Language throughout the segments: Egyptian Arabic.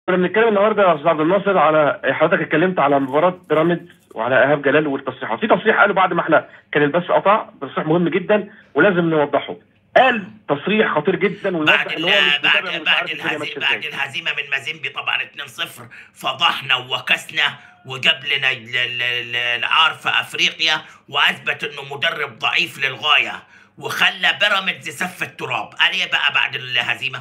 كنا بنتكلم النهارده يا استاذ عبد الناصر على حضرتك اتكلمت على مباراه بيراميدز وعلى ايهاب جلال والتصريحات في تصريح قاله بعد ما احنا كان البث قطع تصريح مهم جدا ولازم نوضحه قال تصريح خطير جدا ويوضح بعد ان هو ال- مش بعد متابع ومش بعد عارف الدنيا الهزيمه ماشيه بعد ازاي الهزيمه من مازيمبي طبعا 2-0 فضحنا وكسنا وجاب لنا ال- ال- ال- العار في افريقيا واثبت انه مدرب ضعيف للغايه وخلى بيراميدز سف التراب قال ايه بقى بعد الهزيمه؟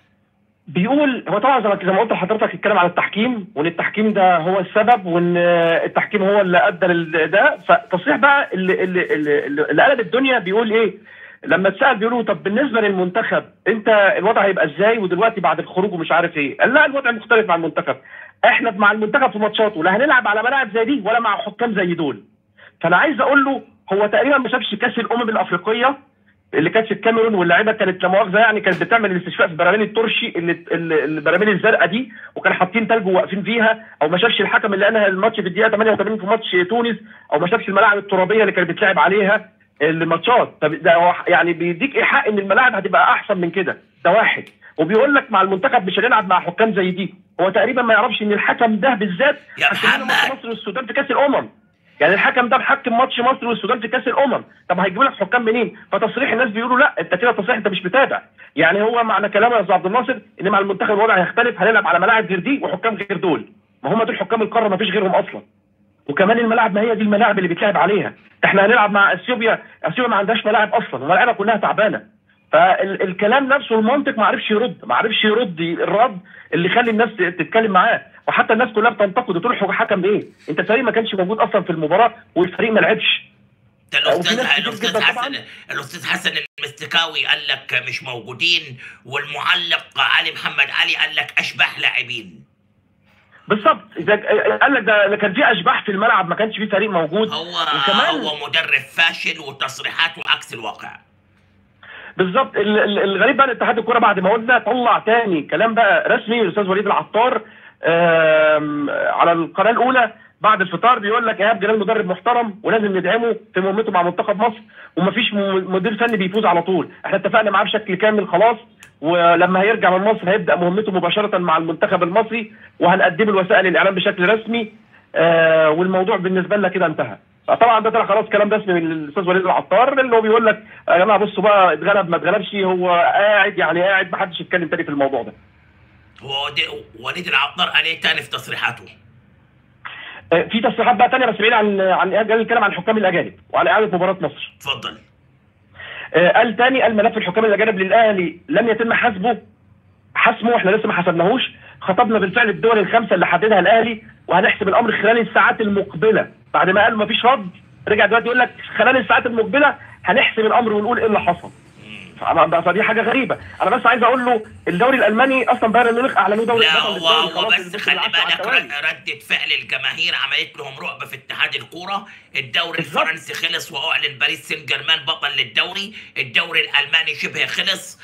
بيقول هو طبعا زي ما زي ما قلت لحضرتك اتكلم على التحكيم وان التحكيم ده هو السبب وان التحكيم هو اللي ادى لل- ده فالتصريح بقى اللي اللي اللي, اللي قلب الدنيا بيقول ايه؟ لما اتسال بيقولوا طب بالنسبه للمنتخب انت الوضع هيبقى ازاي ودلوقتي بعد الخروج ومش عارف ايه؟ قال لا الوضع مختلف مع المنتخب احنا مع المنتخب في ماتشاته لا هنلعب على ملاعب زي دي ولا مع حكام زي دول فانا عايز اقول له هو تقريبا ما شافش كاس الامم الافريقيه اللي كانت في الكاميرون واللعيبه كانت لا مؤاخذه يعني كانت بتعمل الاستشفاء في براميل الترشي اللي اللي- البراميل الزرقاء دي وكانوا حاطين تلج وواقفين فيها او ما شافش الحكم اللي انهى الماتش في الدقيقه 88 في ماتش تونس او ما شافش الملاعب الترابيه اللي كانت بتلعب عليها الماتشات طب ده هو يعني بيديك ايحاء ان الملاعب هتبقى احسن من كده ده واحد وبيقول لك مع المنتخب مش هنلعب مع حكام زي دي هو تقريبا ما يعرفش ان الحكم ده بالذات يا حكم لنا ماتش محمد. مصر والسودان في كاس الامم يعني الحكم ده محكم ماتش مصر والسودان في كاس الامم طب هيجيبوا لك حكام منين فتصريح الناس بيقولوا لا انت كده تصريح انت مش متابع يعني هو معنى كلامه يا استاذ عبد الناصر ان مع المنتخب الوضع هيختلف هنلعب على ملاعب غير دي وحكام غير دول ما هم دول حكام القاره ما فيش غيرهم اصلا وكمان الملاعب ما هي دي الملاعب اللي بيتلعب عليها احنا هنلعب مع اثيوبيا اثيوبيا ما عندهاش ملاعب اصلا وملاعبها كلها تعبانه فالكلام نفسه المنطق ما عرفش يرد ما عرفش يرد الرد اللي يخلي الناس تتكلم معاه وحتى الناس كلها بتنتقد وتقول الحكم حكم ايه انت الفريق ما كانش موجود اصلا في المباراه والفريق ما لعبش ده وفي الاستاذ ناس كتير الاستاذ جدا حسن طبعاً. الاستاذ حسن المستكاوي قال لك مش موجودين والمعلق علي محمد علي قال لك اشبح لاعبين بالظبط اذا قال لك ده كان في اشباح في الملعب ما كانش في فريق موجود هو وكمان هو مدرب فاشل وتصريحاته عكس الواقع بالظبط ال- ال- الغريب بقى ان اتحاد الكوره بعد ما قلنا طلع تاني كلام بقى رسمي الاستاذ وليد العطار آم، على القناه الاولى بعد الفطار بيقول لك ايهاب جلال مدرب محترم ولازم ندعمه في مهمته مع منتخب مصر ومفيش م- مدير فني بيفوز على طول احنا اتفقنا معاه بشكل كامل خلاص ولما هيرجع من مصر هيبدا مهمته مباشره مع المنتخب المصري وهنقدم الوسائل الاعلام بشكل رسمي آه والموضوع بالنسبه لنا كده انتهى طبعا ده طلع خلاص كلام رسمي من الاستاذ وليد العطار اللي هو بيقول لك يا جماعه بصوا بقى اتغلب ما اتغلبش هو قاعد يعني قاعد ما حدش يتكلم تاني في الموضوع ده هو ودي- وليد العطار قال ايه تاني في تصريحاته آه، في تصريحات بقى تانية بس بعيد عن عن ايهاب جلال الكلام عن الحكام الاجانب وعلى اعاده مباراه مصر اتفضل آه، قال تاني قال ملف الحكام الاجانب للاهلي لم يتم حسبه حسمه احنا لسه ما حسبناهوش خطبنا بالفعل الدول الخمسه اللي حددها الاهلي وهنحسب الامر خلال الساعات المقبله بعد ما قال ما فيش رد رجع دلوقتي يقول لك خلال الساعات المقبله هنحسب الامر ونقول ايه اللي حصل فأنا- فدي حاجه غريبه انا بس عايز اقول له الدوري الالماني اصلا بايرن ميونخ اعلنوه دوري لا بطل هو الدوري هو خلاص بس البطولة خلي العشرة على بالك التوالي. ر- ردة فعل الجماهير عملت لهم رعب في اتحاد الكورة الدوري بالظبط. الفرنسي خلص واعلن باريس سان جيرمان بطل للدوري الدوري الالماني شبه خلص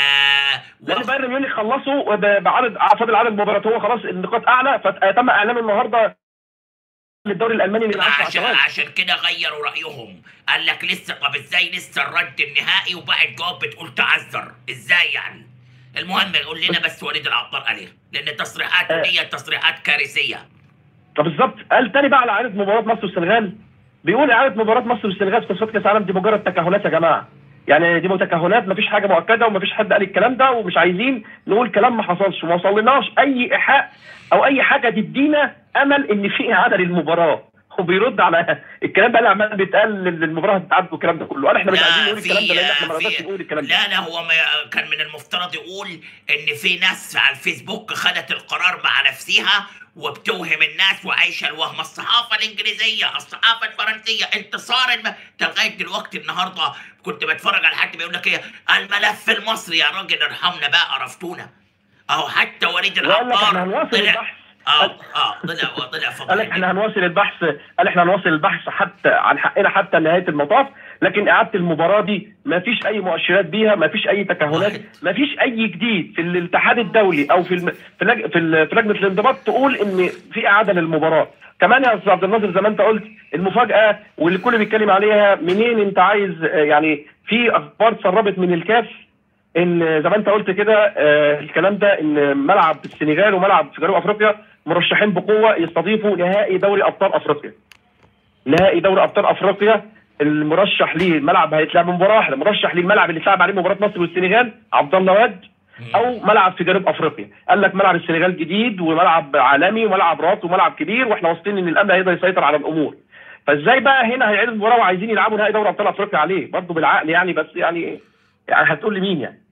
آه لان و- بايرن ميونخ خلصوا ب- بعدد فاضل عدد مباريات هو خلاص النقاط اعلى فتم اعلان النهارده للدوري الالماني من 10 على عشان التوالي. عشان كده غيروا رايهم قال لك لسه طب ازاي لسه الرد النهائي وبقت جواب بتقول تعذر ازاي يعني المهم قول لنا بس وليد العطار عليه لان تصريحاته آه. دي تصريحات كارثيه طب بالظبط قال تاني بقى على اعاده مباراه مصر والسنغال بيقول اعاده مباراه مصر والسنغال في تصفيات كاس العالم دي مجرد تكهنات يا جماعه يعني دي تكهنات مفيش حاجه مؤكده ومفيش حد قال الكلام ده ومش عايزين نقول كلام ما حصلش وما وصلناش اي ايحاء او اي حاجه تدينا امل ان في اعاده للمباراه وبيرد على الكلام بقى اللي عمال بيتقال المباراه هتتعاد والكلام ده كله قال احنا مش عايزين نقول الكلام ده لان احنا ما نقدرش نقول الكلام ده لا لا هو ما كان من المفترض يقول ان في ناس على الفيسبوك خدت القرار مع نفسها وبتوهم الناس وعايشه الوهم الصحافه الانجليزيه الصحافه الفرنسيه انتصار الم... ده لغايه دلوقتي النهارده كنت بتفرج على حد بيقول لك ايه الملف المصري يا راجل ارحمنا بقى قرفتونا اهو حتى وليد وقال لك العطار احنا هنواصل طلع البحث اه اه طلع طلع فضل قال لك احنا هنواصل البحث قال احنا هنواصل البحث حتى عن حقنا حتى نهايه المطاف لكن اعاده المباراه دي ما فيش اي مؤشرات بيها ما فيش اي تكهنات واحد. ما فيش اي جديد في الاتحاد الدولي او في الم... في, لج... في, ال... في لجنه الانضباط تقول ان في اعاده للمباراه كمان يا استاذ عبد الناصر زي ما انت قلت المفاجاه واللي الكل بيتكلم عليها منين انت عايز آه، يعني في اخبار تسربت من الكاف ان زي ما انت قلت كده آه الكلام ده ان ملعب السنغال وملعب في جنوب افريقيا مرشحين بقوه يستضيفوا نهائي دوري ابطال افريقيا. نهائي دوري ابطال افريقيا المرشح ليه الملعب هيتلعب مباراه المرشح ليه الملعب اللي اتلعب عليه مباراه مصر والسنغال عبد الله واد او ملعب في جنوب افريقيا قال لك ملعب السنغال جديد وملعب عالمي وملعب راس وملعب كبير واحنا واثقين ان الامن هيقدر يسيطر على الامور فازاي بقى هنا هيعيدوا المباراه وعايزين يلعبوا نهائي دوري ابطال افريقيا عليه برضه بالعقل يعني بس يعني يعني هتقول لي مين يعني